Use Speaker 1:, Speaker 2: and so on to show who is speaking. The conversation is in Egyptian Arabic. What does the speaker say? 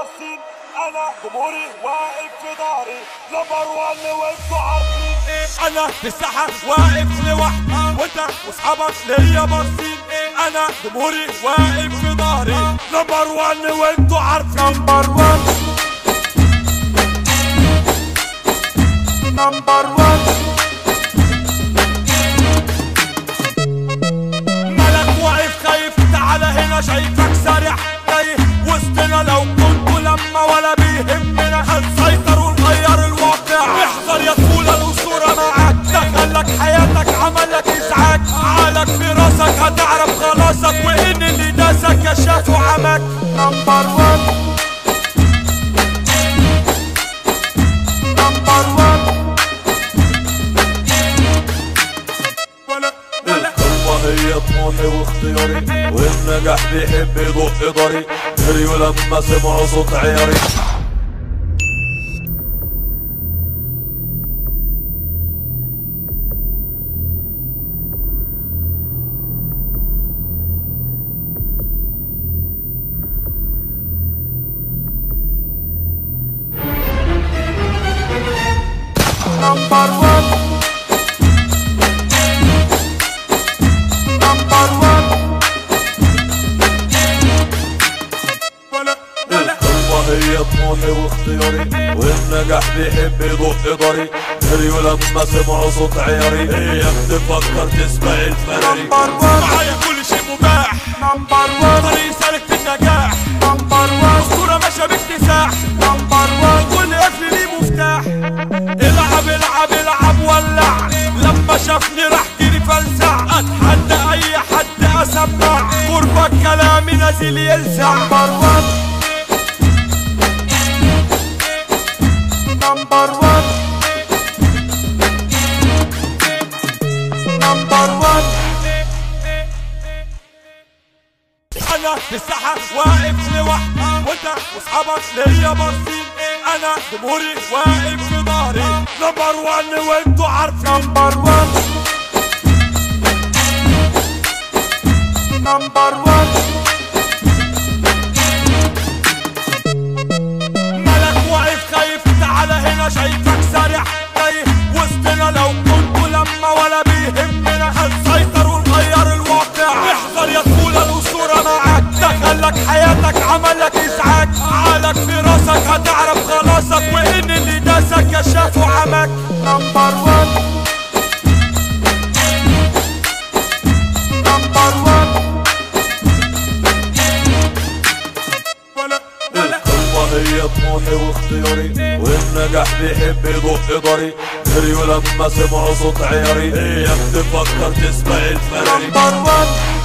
Speaker 1: باصين انا جمهوري واقف في ظهري نمبر وان وانتوا عارفين انا في الساحه واقف لوحدي وانت واصحابك ليا باصين انا جمهوري واقف في ظهري نمبر وان وانتوا عارفين نمبر وان نمبر وان ملك واقف خايف تعالى هنا شايفك سارح تايه وسطنا لو كنتوا لما ولا بيهمنا هنسيطر ونغير الواقع احذر يا طفولة الأسطورة معاك دخلك حياتك عملك إزعاج عقلك في راسك هتعرف خلاصك وإن اللي داسك كشاف وعمك نمبر وان نمبر وان ولا ولا
Speaker 2: القمة هي طموحي واختياري والنجاح بيحب يدق ضري جريوا لما سمعوا صوت عياري
Speaker 1: Number one. Number one. ولا ولا
Speaker 2: القمة هي طموحي واختياري والنجاح بيحب يدق ضري جريوا لما سمعوا صوت عياري اياك تفكر تسبق الفراري
Speaker 1: نمبر وان معايا كل شيء مباح نمبر وان طريق سالك في النجاح نمبر وان اسطورة ماشية باكتساح نمبر وان كل قفل ليه مفتاح العب العب العب ولع لما شافني راح جري فلسع اتحدى اي حد اسمع قربك كلامي نازل يلسع نمبر وان نمبر وان نمبر وان انا في الساحه واقف لوحدي وانت واصحابك ليا باصين انا جمهوري واقف في ظهري نمبر وان وانتوا عارفين نمبر وان نمبر وان ملك واقف خايف تعالى هنا شايفك سارح تايه وسطنا لو كنتوا لما ولا بيهمنا هنسيطر ونغير الواقع احذر يا طفولة الأسطورة معاك دخلك حياتك عملك إزعاج عقلك في راسك هتعرف خلاصك وإن اللي داسك كشاف وعمك نمبر وان نمبر وان ولا ولا
Speaker 2: القمة هي طموحي واختياري والنجاح بيحب يدق ضري جريوا لما سمعوا صوت عياري اياك تفكر تسبق الفراري
Speaker 1: نمبر وان